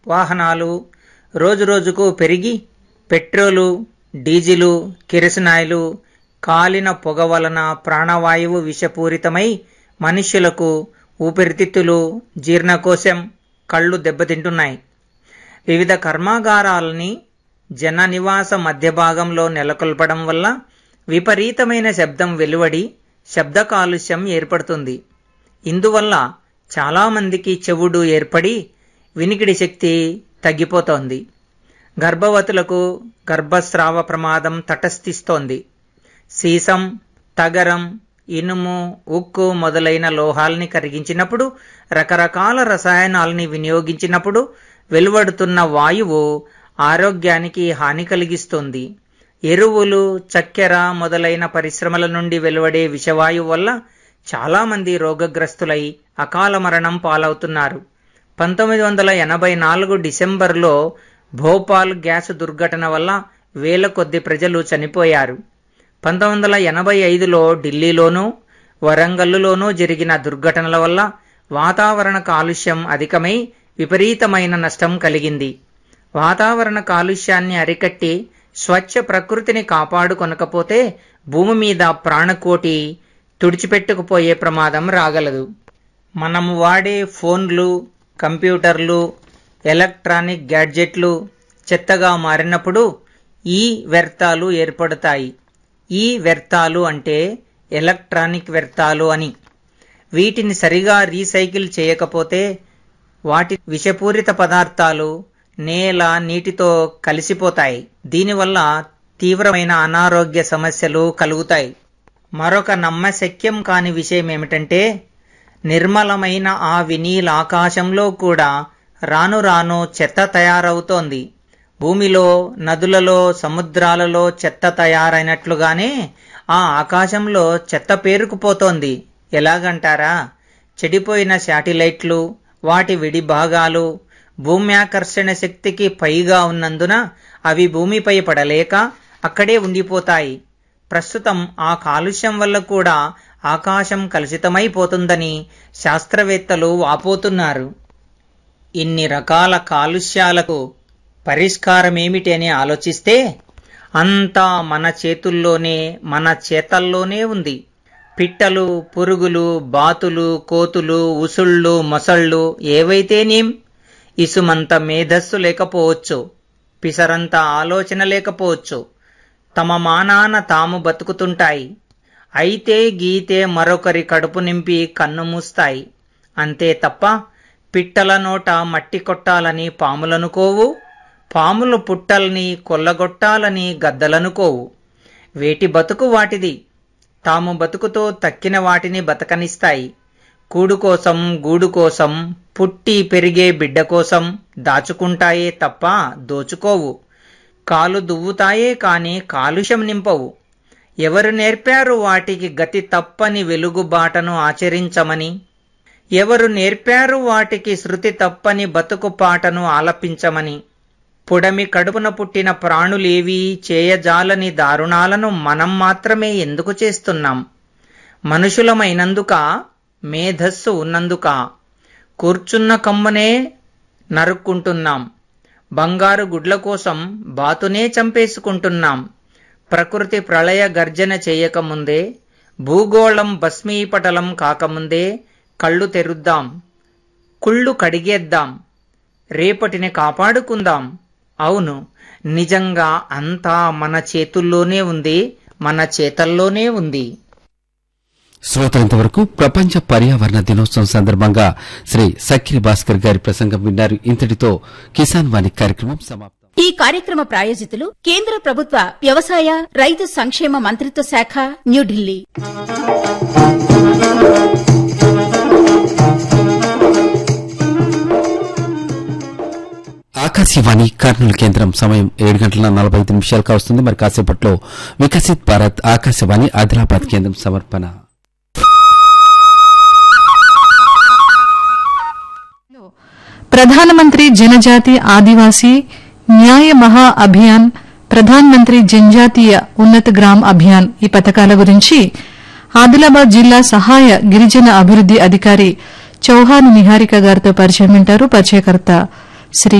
వాహనాలు రోజురోజుకు పెరిగి పెట్రోలు డీజిలు కిరసనాయిలు కాలిన పొగ వలన ప్రాణవాయువు విషపూరితమై మనుష్యులకు ఊపిరితిత్తులు జీర్ణకోశం కళ్ళు దెబ్బతింటున్నాయి వివిధ కర్మాగారాలని జన నివాస మధ్య భాగంలో నెలకొల్పడం వల్ల విపరీతమైన శబ్దం వెలువడి శబ్ద కాలుష్యం ఏర్పడుతుంది ఇందువల్ల చాలామందికి చెవుడు ఏర్పడి వినికిడి శక్తి తగ్గిపోతోంది గర్భవతులకు గర్భస్రావ ప్రమాదం తటస్థిస్తోంది సీసం తగరం ఇనుము ఉక్కు మొదలైన లోహాల్ని కరిగించినప్పుడు రకరకాల రసాయనాల్ని వినియోగించినప్పుడు వెలువడుతున్న వాయువు ఆరోగ్యానికి హాని కలిగిస్తుంది ఎరువులు చక్కెర మొదలైన పరిశ్రమల నుండి వెలువడే విషవాయువు వల్ల చాలామంది రోగగ్రస్తులై అకాల మరణం పాలవుతున్నారు పంతొమ్మిది వందల ఎనభై నాలుగు డిసెంబర్లో భోపాల్ గ్యాస్ దుర్ఘటన వల్ల వేల కొద్ది ప్రజలు చనిపోయారు పంతొమ్మిది వందల ఎనభై ఐదులో ఢిల్లీలోనూ వరంగల్లులోనూ జరిగిన దుర్ఘటనల వల్ల వాతావరణ కాలుష్యం అధికమై విపరీతమైన నష్టం కలిగింది వాతావరణ కాలుష్యాన్ని అరికట్టి స్వచ్ఛ ప్రకృతిని కాపాడుకొనకపోతే భూమి మీద ప్రాణకోటి తుడిచిపెట్టుకుపోయే ప్రమాదం రాగలదు మనం వాడే ఫోన్లు కంప్యూటర్లు ఎలక్ట్రానిక్ గ్యాడ్జెట్లు చెత్తగా మారినప్పుడు ఈ వ్యర్థాలు ఏర్పడతాయి ఈ వ్యర్థాలు అంటే ఎలక్ట్రానిక్ వ్యర్థాలు అని వీటిని సరిగా రీసైకిల్ చేయకపోతే వాటి విషపూరిత పదార్థాలు నేల నీటితో కలిసిపోతాయి దీనివల్ల తీవ్రమైన అనారోగ్య సమస్యలు కలుగుతాయి మరొక నమ్మశక్యం కాని విషయం ఏమిటంటే నిర్మలమైన ఆ వినీల్ ఆకాశంలో కూడా రాను రాను చెత్త తయారవుతోంది భూమిలో నదులలో సముద్రాలలో చెత్త తయారైనట్లుగానే ఆ ఆకాశంలో చెత్త పేరుకుపోతోంది ఎలాగంటారా చెడిపోయిన శాటిలైట్లు వాటి విడి భాగాలు భూమ్యాకర్షణ శక్తికి పైగా ఉన్నందున అవి భూమిపై పడలేక అక్కడే ఉండిపోతాయి ప్రస్తుతం ఆ కాలుష్యం వల్ల కూడా ఆకాశం కలుషితమైపోతుందని శాస్త్రవేత్తలు వాపోతున్నారు ఇన్ని రకాల కాలుష్యాలకు పరిష్కారమేమిటి అని ఆలోచిస్తే అంతా మన చేతుల్లోనే మన చేతల్లోనే ఉంది పిట్టలు పురుగులు బాతులు కోతులు ఉసుళ్ళు మొసళ్ళు ఏవైతేనేం ఇసుమంత మేధస్సు లేకపోవచ్చు పిసరంత ఆలోచన లేకపోవచ్చు తమ మానాన తాము బతుకుతుంటాయి అయితే గీతే మరొకరి కడుపు నింపి కన్ను మూస్తాయి అంతే తప్ప పిట్టల నోట మట్టి కొట్టాలని పాములనుకోవు పాములు పుట్టల్ని కొల్లగొట్టాలని గద్దలనుకోవు వేటి బతుకు వాటిది తాము బతుకుతో తక్కిన వాటిని బతకనిస్తాయి కూడు కోసం గూడు కోసం పుట్టి పెరిగే బిడ్డ కోసం దాచుకుంటాయే తప్ప దోచుకోవు కాలు దువ్వుతాయే కాని కాలుష్యం నింపవు ఎవరు నేర్పారు వాటికి గతి తప్పని వెలుగుబాటను ఆచరించమని ఎవరు నేర్పారు వాటికి శృతి తప్పని బతుకు పాటను ఆలపించమని పుడమి కడుపున పుట్టిన ప్రాణులేవీ చేయజాలని దారుణాలను మనం మాత్రమే ఎందుకు చేస్తున్నాం మనుషులమైనందుక మేధస్సు ఉన్నందుక కూర్చున్న కమ్మునే నరుక్కుంటున్నాం బంగారు గుడ్ల కోసం బాతునే చంపేసుకుంటున్నాం ప్రకృతి ప్రళయ గర్జన చేయకముందే భూగోళం భస్మీపటలం కాకముందే కళ్ళు తెరుద్దాం కుళ్ళు కడిగేద్దాం రేపటిని కాపాడుకుందాం అవును నిజంగా అంతా మన చేతుల్లోనే ఉంది మన చేతల్లోనే ఉంది శ్రోతలంతవరకు ప్రపంచ పర్యావరణ దినోత్సవం సందర్భంగా శ్రీ సక్కిరి భాస్కర్ గారి ప్రసంగం విన్నారు ఇంతటితో కిసాన్ వాణి కార్యక్రమం సమాప్తం ఈ కార్యక్రమ ప్రాయోజితులు కేంద్ర ప్రభుత్వ వ్యవసాయ రైతు సంక్షేమ మంత్రిత్వ శాఖ న్యూఢిల్లీ ఆకాశవాణి కర్నూలు కేంద్రం సమయం ఏడు గంటల నలభై ఐదు నిమిషాలు కావస్తుంది మరి కాసేపట్లో వికసిత్ భారత్ ఆకాశవాణి ఆదిలాబాద్ కేంద్రం సమర్పణ ప్రధానమంత్రి జనజాతి ఆదివాసీ న్యాయ మహా అభియాన్ ప్రధాన్ మంత్రి జనజాతీయ ఉన్నత గ్రామ్ అభియాన్ ఈ పథకాల గురించి ఆదిలాబాద్ జిల్లా సహాయ గిరిజన అభివృద్ది అధికారి చౌహాన్ నిహారిక గారితో పరిచయం వింటారు పరిచయకర్త శ్రీ